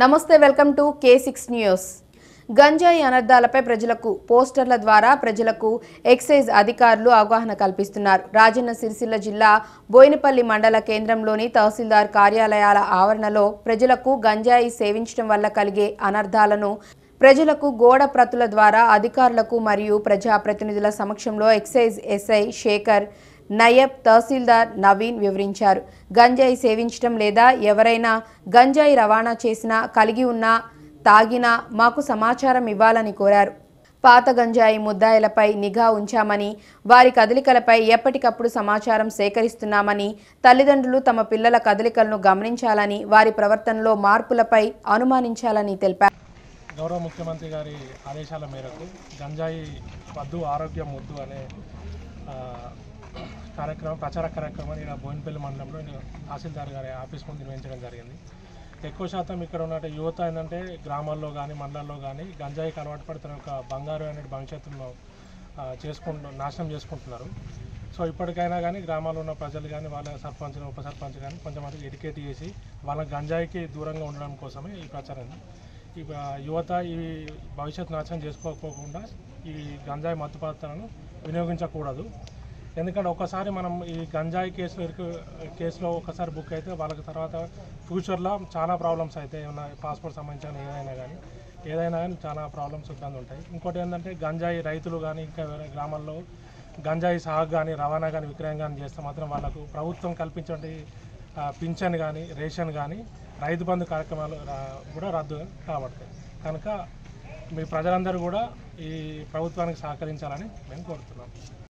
నమస్తే welcome to K six news గంజాయి అనర్థాలపై ప్రజలకు పోస్టర్ల ద్వారా ప్రజలకు ఎక్సైజ్ అధికారులు అవగాహన కల్పిస్తున్నారు రాజన్న సిరిసిల్ల జిల్లా బోయినపల్లి మండల కేంద్రంలోని తహసీల్దార్ కార్యాలయాల ఆవరణలో ప్రజలకు గంజాయి సేవించడం వల్ల కలిగే అనర్థాలను ప్రజలకు గోడ ప్రతుల ద్వారా అధికారులకు మరియు ప్రజాప్రతినిధుల సమక్షంలో ఎక్సైజ్ ఎస్ఐ శేఖర్ నయబ్ తహసీల్దార్ నవీన్ వివరించారు గంజాయి సేవించడం లేదా ఎవరైనా గంజాయి రవాణా చేసినా కలిగి ఉన్నా తాగినా మాకు సమాచారం ఇవ్వాలని కోరారు పాత గంజాయి ముద్దాయిలపై నిఘా ఉంచామని వారి కదలికలపై ఎప్పటికప్పుడు సమాచారం సేకరిస్తున్నామని తల్లిదండ్రులు తమ పిల్లల కదలికలను గమనించాలని వారి ప్రవర్తనలో మార్పులపై అనుమానించాలని తెలిపారు గౌరవ ముఖ్యమంత్రి గారి ఆదేశాల మేరకు గంజాయి వద్దు ఆరోగ్యం ముద్దు అనే ఆ, కార్యక్రమం ప్రచార కార్యక్రమాన్ని ఇక్కడ బోయినపల్లి మండలంలో నేను తహసీల్దార్ గారి ఆఫీస్ ముందు నిర్వహించడం జరిగింది ఎక్కువ శాతం ఇక్కడ ఉన్న యువత ఏంటంటే గ్రామాల్లో కానీ మండలాల్లో కానీ గంజాయికి అలవాటు పడుతున్న ఒక బంగారు అనే భవిష్యత్తులో ఆ, చేసుకుంటు నాశనం చేసుకుంటున్నారు సో ఇప్పటికైనా కానీ గ్రామాల్లో ఉన్న ప్రజలు కానీ వాళ్ళ సర్పంచ్ ఉప సర్పంచ్ కానీ కొంచెం మందికి ఎడ్యుకేట్ చేసి వాళ్ళ గంజాయికి దూరంగా ఉండడం కోసమే ఈ ప్రచారం ఈ ఆ, యువత ఈ భవిష్యత్తు నాశనం చేసుకోకపోకుండా ఈ గంజాయి మత్తు పదార్థాలను వినియోగించకూడదు ఎందుకంటే ఒకసారి మనం ఈ గంజాయి కేసులో ఇరుకు కేసులో ఒకసారి బుక్ అయితే వాళ్ళకి తర్వాత ఫ్యూచర్లో చాలా ప్రాబ్లమ్స్ అయితే ఏమైనా పాస్పోర్ట్ సంబంధించిన ఏదైనా కానీ ఏదైనా కానీ చాలా ప్రాబ్లమ్స్ ఇబ్బంది ఉంటాయి ఇంకోటి ఏంటంటే గంజాయి రైతులు కానీ ఇంకా వేరే గ్రామాల్లో గంజాయి సాగు కానీ రవాణా కానీ విక్రయం కానీ చేస్తే మాత్రం వాళ్ళకు ప్రభుత్వం కల్పించే పింఛన్ కానీ రేషన్ కానీ రైతు బంధు కార్యక్రమాలు రా- కూడా రద్దు కాబడతాయి కనుక మీ ప్రజలందరూ కూడా ఈ ప్రభుత్వానికి సహకరించాలని మేము కోరుతున్నాం